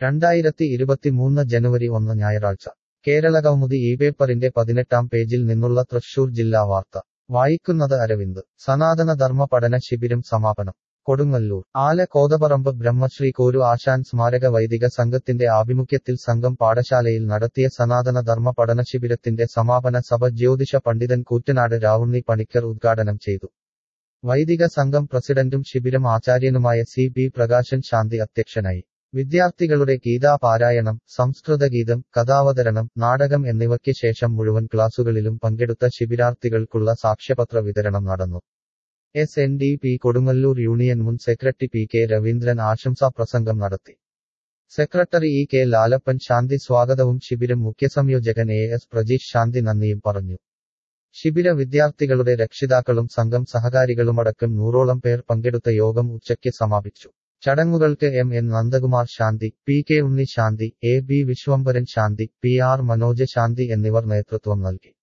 രണ്ടായിരത്തി ഇരുപത്തിമൂന്ന് ജനുവരി ഒന്ന് ഞായറാഴ്ച കേരള കൗമുദി ഈ പേപ്പറിന്റെ പതിനെട്ടാം പേജിൽ നിന്നുള്ള തൃശൂർ ജില്ലാ വാർത്ത വായിക്കുന്നത് അരവിന്ദ് സനാതന ധർമ്മ പഠന ശിബിരം സമാപനം കൊടുങ്ങല്ലൂർ ആല കോതപറമ്പ് ബ്രഹ്മശ്രീ കോരു ആശാൻ സ്മാരക വൈദിക സംഘത്തിന്റെ ആഭിമുഖ്യത്തിൽ സംഘം പാഠശാലയിൽ നടത്തിയ സനാതന ധർമ്മ പഠന ശിബിരത്തിന്റെ സമാപന സഭ ജ്യോതിഷ പണ്ഡിതൻ കൂറ്റനാട് രാവുണ്ണി പണിക്കർ ഉദ്ഘാടനം ചെയ്തു വൈദിക സംഘം പ്രസിഡന്റും ശിബിരം ആചാര്യനുമായ സി ബി പ്രകാശൻ ശാന്തി അധ്യക്ഷനായി വിദ്യാർത്ഥികളുടെ ഗീതാപാരായണം സംസ്കൃതഗീതം കഥാവതരണം നാടകം എന്നിവയ്ക്ക് ശേഷം മുഴുവൻ ക്ലാസുകളിലും പങ്കെടുത്ത ശിബിരാർത്ഥികൾക്കുള്ള സാക്ഷ്യപത്ര വിതരണം നടന്നു S N D P Kodungallur union മുൻ സെക്രട്ടറി പി കെ രവീന്ദ്രൻ ആശംസാ പ്രസംഗം നടത്തി secretary E K Lalappan Shanthi സ്വാഗതവും ശിബിരം മുഖ്യസംയോജകൻ എ എസ് പ്രജീഷ് ശാന്തി നന്ദിയും പറഞ്ഞു ശിബിര വിദ്യാർത്ഥികളുടെ രക്ഷിതാക്കളും സംഘം സഹകാരികളുമടക്കം നൂറോളം പേർ പങ്കെടുത്ത യോഗം ഉച്ചയ്ക്ക് സമാപിച്ചു ചടങ്ങുകൾക്ക് M N Nandakumar Shanthi P K Unni Shanthi A B Vishwambharan Shanthi P R Manoj Shanthi എന്നിവർ നേതൃത്വം നൽകി